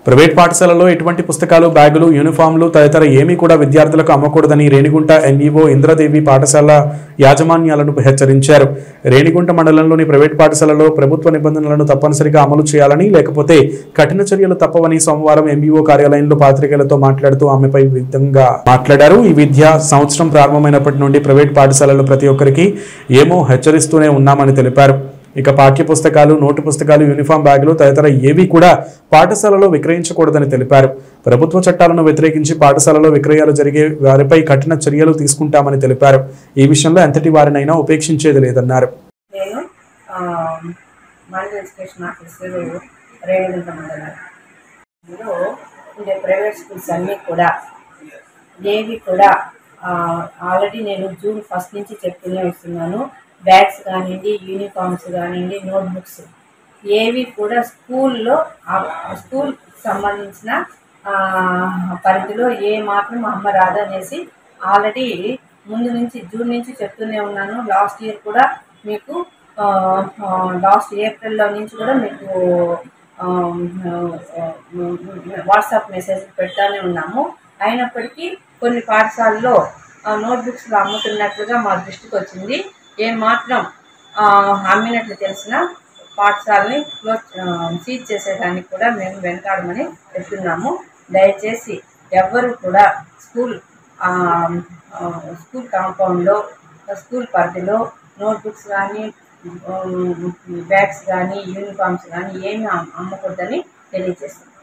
private పాఠశాలలో ఎటువంటి పుస్తకాలు బ్యాగులు యూనిఫామ్లు తదితర ఏమీ కూడా విద్యార్థులకు అమ్మకూడదని రేణిగుంట ఎన్ఈఓ ఇంద్రదేవి పాఠశాల యాజమాన్యాలను హెచ్చరించారు రేణిగుంట మండలంలోని ప్రైవేట్ పాఠశాలలో ప్రభుత్వ నిబంధనలను తప్పనిసరిగా అమలు చేయాలని లేకపోతే కఠిన చర్యలు తప్పవని సోమవారం ఎంఈఓ కార్యాలయంలో పాత్రికేయులతో మాట్లాడుతూ ఆమెపై ఈ విధంగా మాట్లాడారు ఈ విద్యా సంవత్సరం ప్రారంభమైనప్పటి నుండి ప్రైవేట్ పాఠశాలలు ప్రతి ఒక్కరికి ఏమో హెచ్చరిస్తూనే ఉన్నామని తెలిపారు ఇక పాఠ్య పుస్తకాలు నోటు పుస్తకాలు యూనిఫామ్ బ్యాగులు తదితర ఏవి కూడా పాఠశాలలో విక్రయించకూడదని తెలిపారు ప్రభుత్వ చట్టాలను వ్యతిరేకించి పాఠశాలలో విక్రయాలు జరిగే వారిపై కఠిన చర్యలు తీసుకుంటామని తెలిపారు ఈ విషయంలో ఎంతటి వారినైనా ఉపేక్షించేది లేదన్నారు నేను ఆ, మండల ఎడ్యుకేషన్ ఆఫీసర్ రేణుగుంట మండలం ఇందులో ఉండే ప్రైవేట్ స్కూల్స్ అన్నీ కూడా ఏవి కూడా ఆల్రెడీ నేను జూన్ ఫస్ట్ నుంచి చెప్తూనే వస్తున్నాను బ్యాగ్స్ కానివ్వండి యూనిఫామ్స్ కానివ్వండి నోట్బుక్స్ ఏవి కూడా స్కూల్లో స్కూల్ సంబంధించిన ఆ, పరిధిలో ఏ మాత్రం అమ్మ రాదు అనేసి ఆల్రెడీ ముందు నుంచి జూన్ నుంచి చెప్తూనే ఉన్నాను లాస్ట్ ఇయర్ కూడా మీకు లాస్ట్ ఏప్రిల్లో నుంచి కూడా మీకు వాట్సాప్ మెసేజ్ పెడతానే ఉన్నాము అయినప్పటికీ కొన్ని పాఠశాలలో నోట్బుక్స్లో అమ్ముతున్నట్లుగా మా దృష్టికి వచ్చింది ఏం మాత్రం ఆ, అమ్మినట్లు తెలిసిన పాఠశాలని క్లోజ్ సీజ్ చేసేదానికి కూడా మేము వెనకాడమని చెప్తున్నాము దయచేసి ఎవ్వరు కూడా స్కూల్ ఆ, ఆ, స్కూల్ కాంపౌండ్లో స్కూల్ పరిధిలో నోట్బుక్స్ కానీ బ్యాగ్స్ కానీ యూనిఫామ్స్ కానీ ఏమి అమ్- అమ్మకూడదని తెలియజేస్తున్నాం